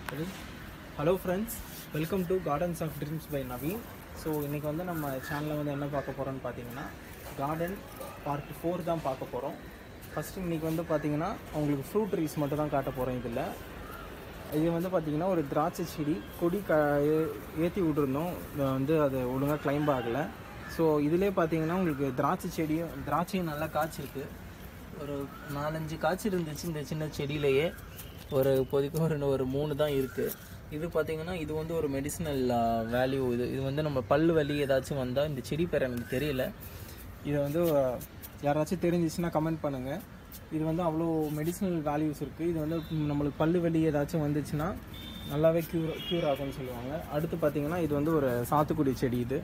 ready hello friends welcome to gardens of dreams by Naveen so இன்றைக்கி வந்து நம்ம சேனலில் வந்து என்ன பார்க்க போகிறோம்னு பார்த்தீங்கன்னா கார்டன் பார்ட் ஃபோர் தான் பார்க்க போகிறோம் ஃபஸ்ட்டு இன்றைக்கி வந்து பார்த்தீங்கன்னா உங்களுக்கு ஃப்ரூட் ட்ரீஸ் மட்டும் தான் காட்ட போகிறோம் இதில் இது வந்து பார்த்தீங்கன்னா ஒரு திராட்சை செடி கொடி க ஏற்றி விட்டுருந்தோம் இது வந்து அது ஒழுங்காக கிளைம்ப் ஆகலை ஸோ இதிலே பார்த்தீங்கன்னா உங்களுக்கு திராட்சை செடியும் திராட்சையும் நல்லா காய்ச்சிருக்கு ஒரு நாலஞ்சு காய்ச்சி இருந்துச்சு இந்த சின்ன செடியிலேயே ஒரு இப்போதைக்கு ஒரு ஒரு மூணு தான் இருக்குது இது பார்த்தீங்கன்னா இது வந்து ஒரு மெடிசினல் வேல்யூ இது இது வந்து நம்ம பல்லு வலி ஏதாச்சும் வந்தால் இந்த செடி பேர் எனக்கு தெரியல இதை வந்து அஹ், யாராச்சும் தெரிஞ்சிச்சுன்னா கமெண்ட் பண்ணுங்கள் இது வந்து அவ்வளோ மெடிசினல் வேல்யூஸ் இருக்குது இது வந்து நம்மளுக்கு பல்லு வலி ஏதாச்சும் வந்துச்சுன்னா நல்லாவே க்யூர் க்யூர் ஆகும்னு சொல்லுவாங்க அடுத்து பார்த்தீங்கன்னா இது வந்து ஒரு சாத்துக்குடி செடி இது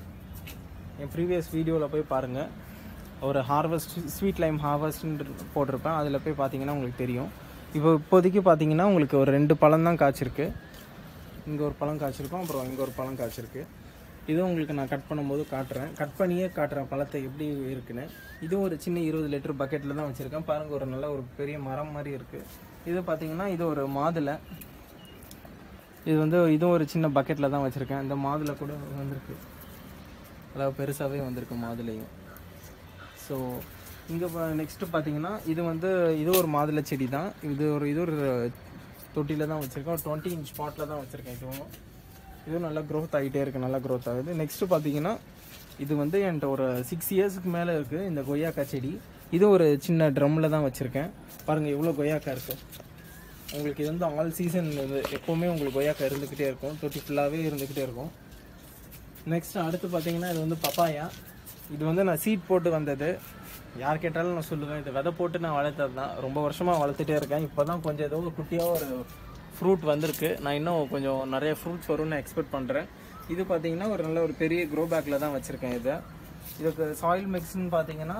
என் ப்ரீவியஸ் வீடியோவில் போய் பாருங்கள் ஒரு ஹார்வெஸ்ட் ஸ்வீட் லைம் ஹார்வெஸ்ட்னு போட்டிருப்பேன் அதில் போய் பார்த்தீங்கன்னா உங்களுக்கு தெரியும் இப்போ இப்போதைக்கு பார்த்தீங்கன்னா உங்களுக்கு ஒரு ரெண்டு பழம் தான் காய்ச்சிருக்கு இங்கே ஒரு பழம் காய்ச்சிருக்கோம் அப்புறம் இங்கே ஒரு பழம் காய்ச்சிருக்கு இதுவும் உங்களுக்கு நான் கட் பண்ணும்போது காட்டுறேன் கட் பண்ணியே காட்டுறேன் பழத்தை எப்படி இருக்குன்னு இதுவும் ஒரு சின்ன இருபது லிட்டர் பக்கெட்டில் தான் வச்சுருக்கேன் பாருங்கள் ஒரு நல்ல ஒரு பெரிய மரம் மாதிரி இருக்குது இது பார்த்தீங்கன்னா இது ஒரு மாதுளை இது வந்து இதுவும் ஒரு சின்ன பக்கெட்டில் தான் வச்சுருக்கேன் இந்த மாதுளை கூட வந்திருக்கு அதாவது பெருசாகவே வந்திருக்கு மாதுளையும் ஸோ இங்கே நெக்ஸ்ட்டு பார்த்தீங்கன்னா இது வந்து இது ஒரு மாதுளை செடி தான் இது ஒரு இது ஒரு தொட்டியில் தான் வச்சுருக்கேன் ஒரு டுவெண்ட்டி இன்ச் பாட்டில் தான் வச்சுருக்கேன் இதுவும் இதுவும் நல்லா க்ரோத் ஆகிட்டே இருக்குது நல்லா க்ரோத் ஆகுது நெக்ஸ்ட்டு பார்த்தீங்கன்னா இது வந்து என்கிட்ட ஒரு சிக்ஸ் இயர்ஸ்க்கு மேலே இருக்குது இந்த கொய்யாக்கா செடி இது ஒரு சின்ன ட்ரம்மில் தான் வச்சுருக்கேன் பாருங்கள் எவ்வளோ கொய்யாக்கா இருக்குது உங்களுக்கு இது வந்து ஆல் சீசன் இது எப்போவுமே உங்களுக்கு கொய்யாக்கா இருந்துக்கிட்டே இருக்கும் தொட்டி ஃபுல்லாகவே இருந்துக்கிட்டே இருக்கும் நெக்ஸ்ட் அடுத்து பார்த்தீங்கன்னா இது வந்து பப்பாயா இது வந்து நான் சீட் போட்டு வந்தது யார் கேட்டாலும் நான் சொல்லுவேன் இது விதை போட்டு நான் வளர்த்தது தான் ரொம்ப வருஷமாக வளர்த்துட்டே இருக்கேன் இப்போ தான் கொஞ்சம் ஏதோ ஒரு குட்டியாக ஒரு ஃப்ரூட் வந்திருக்கு நான் இன்னும் கொஞ்சம் நிறைய ஃப்ரூட்ஸ் வரும்னு நான் எக்ஸ்பெக்ட் பண்ணுறேன் இது பார்த்தீங்கன்னா ஒரு நல்ல ஒரு பெரிய க்ரோ பேக்கில் தான் வச்சுருக்கேன் இதை இதுக்கு சாயில் மிக்ஸ்னு பார்த்தீங்கன்னா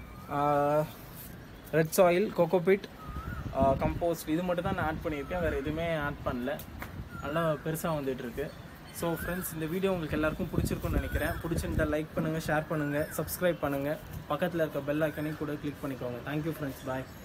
ரெட் சாயில் கோகோபிட் கம்போஸ்ட் இது மட்டும் தான் நான் ஆட் பண்ணியிருக்கேன் வேறு எதுவுமே ஆட் பண்ணல நல்லா பெருசாக வந்துட்டு இருக்கு ஸோ ஃப்ரெண்ட்ஸ் இந்த வீடியோ உங்களுக்கு எல்லாருக்கும் பிடிச்சிருக்கும்னு நினைக்கிறேன் பிடிச்சிருந்தா லைக் பண்ணுங்கள் ஷேர் பண்ணுங்கள் சப்ஸ்கிரைப் பண்ணுங்கள் பக்கத்தில் இருக்க பெல் ஐக்கனையும் கூட கிளிக் பண்ணிக்கோங்க தேங்க்யூ ஃப்ரெண்ட்ஸ் பாய்